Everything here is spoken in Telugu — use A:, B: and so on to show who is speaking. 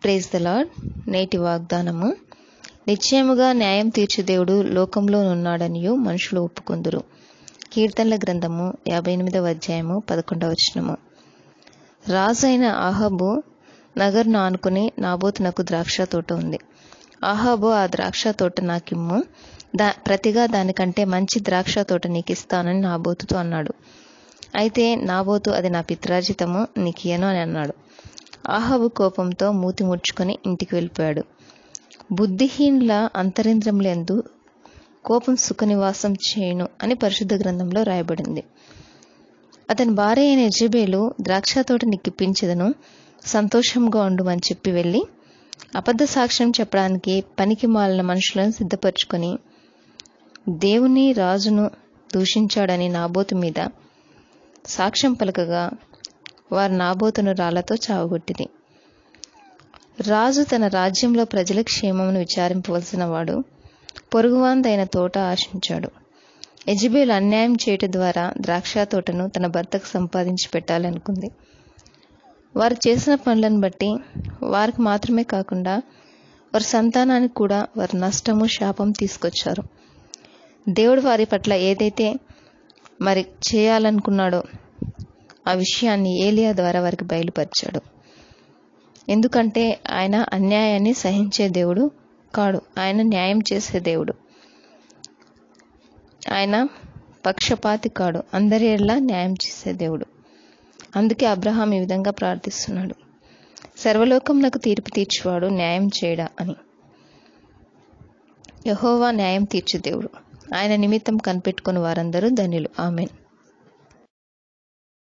A: ప్రేజ్ ద లాడ్ నేటి వాగ్దానము నిశ్చయముగా న్యాయం తీర్చు దేవుడు లోకంలో ఉన్నాడనియు మనుషులు ఒప్పుకొందురు కీర్తనల గ్రంథము యాభై ఎనిమిదవ అధ్యాయము పదకొండవ వచనము రాజు అయిన ఆహాబు నగర్ను ఆనుకుని నాబోతునకు ద్రాక్ష తోట ఉంది ఆహాబు ఆ ద్రాక్ష తోట నాకిమ్ము దా ప్రతిగా దానికంటే మంచి ద్రాక్ష తోట నీకు ఇస్తానని నాబోతుతో అన్నాడు అయితే నాబోతు అది నా పిత్రాజితము నీకియను అని అన్నాడు ఆహాబు కోపంతో మూతి ముడుచుకొని ఇంటికి వెళ్ళిపోయాడు బుద్ధిహీనుల అంతరింద్రములందు కోపం సుఖనివాసం చేయును అని పరిశుద్ధ గ్రంథంలో రాయబడింది అతని భార్య అయిన ఎజబేలు ద్రాక్ష తోట నిక్కిప్పించదను సంతోషంగా ఉండుమని చెప్పి వెళ్ళి అబద్ధ సాక్ష్యం చెప్పడానికి పనికి మాలిన మనుషులను సిద్ధపరచుకొని దేవుని రాజును దూషించాడని నాబోతు మీద సాక్ష్యం పలకగా వారు నాబోతును రాళ్లతో చావగొట్టిరి రాజు తన రాజ్యంలో ప్రజల క్షేమమును విచారింపవలసిన వాడు పొరుగువాందైన తోట ఆశించాడు ఎజిబేలు అన్యాయం చేయటం ద్వారా ద్రాక్ష తోటను తన భర్తకు సంపాదించి పెట్టాలనుకుంది వారు చేసిన పనులను బట్టి వారికి మాత్రమే కాకుండా వారి సంతానానికి కూడా వారి నష్టము శాపం తీసుకొచ్చారు దేవుడు వారి పట్ల ఏదైతే మరి చేయాలనుకున్నాడో ఆ విషయాన్ని ఏలియా ద్వారా వారికి బయలుపరిచాడు ఎందుకంటే ఆయన అన్యాయాన్ని సహించే దేవుడు కాడు ఆయన న్యాయం చేసే దేవుడు ఆయన పక్షపాతి కాడు అందరి ఎడలా న్యాయం చేసే దేవుడు అందుకే అబ్రహాం ఈ విధంగా ప్రార్థిస్తున్నాడు సర్వలోకమునకు తీర్పు తీర్చువాడు న్యాయం చేయడా అని యహోవా న్యాయం తీర్చు దేవుడు ఆయన నిమిత్తం కనిపెట్టుకుని వారందరూ ధన్యులు ఆమెన్